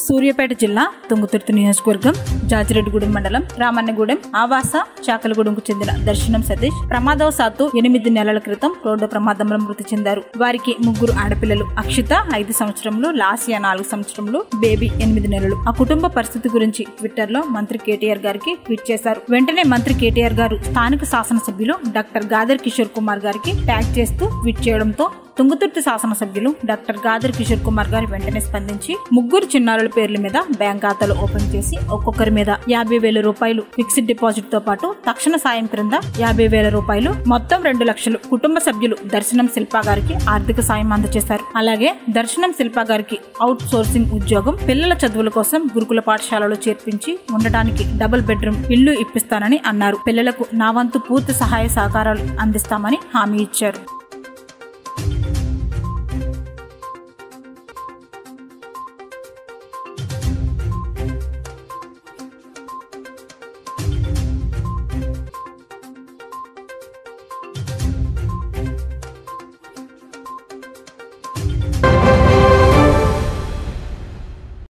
సూర్యాపేట జిల్లా తుంగతుర్తి నియోజకవర్గం జాజిరెడ్డిగూడెం మండలం రామన్నగూడెం ఆవాస చాకలగూడెంకు చెందిన దర్శనం సతీష్ ప్రమాదవశాత్తు ఎనిమిది నెలల క్రితం రోడ్డు ప్రమాదంలో మృతి చెందారు వారికి ముగ్గురు ఆడపిల్లలు అక్షిత ఐదు సంవత్సరంలో లాసియా నాలుగు సంవత్సరంలో బేబీ ఎనిమిది నెలలు ఆ కుటుంబ పరిస్థితి గురించి ట్విట్టర్ లో మంత్రి కేటీఆర్ గారికి ట్వీట్ చేశారు వెంటనే మంత్రి కేటీఆర్ గారు స్థానిక శాసనసభ్యులు డాక్టర్ గాదర్ కిషోర్ కుమార్ గారికి ట్యాగ్ చేస్తూ ట్వీట్ చేయడంతో తుంగతుర్తి శాసనసభ్యులు డాక్టర్ గాదర్ కిషోర్ కుమార్ గారు వెంటనే స్పందించి ముగ్గురు చిన్నారుల పేర్ల మీద బ్యాంక్ ఖాతాలు ఓపెన్ చేసి ఒక్కొక్కరి మీద యాభై వేల రూపాయలు ఫిక్స్డ్ డిపాజిట్ తో పాటు తక్షణ సాయం క్రింద యాభై వేల రూపాయలు మొత్తం రెండు లక్షలు కుటుంబ సభ్యులు దర్శనం శిల్పా గారికి ఆర్థిక సాయం అందజేశారు అలాగే దర్శనం శిల్పా గారికి అవుట్ సోర్సింగ్ ఉద్యోగం పిల్లల చదువుల కోసం గురుకుల పాఠశాలలో చేర్పించి ఉండటానికి డబుల్ బెడ్రూమ్ ఇల్లు ఇప్పిస్తానని అన్నారు పిల్లలకు నా వంతు పూర్తి సహాయ సహకారాలు అందిస్తామని హామీ ఇచ్చారు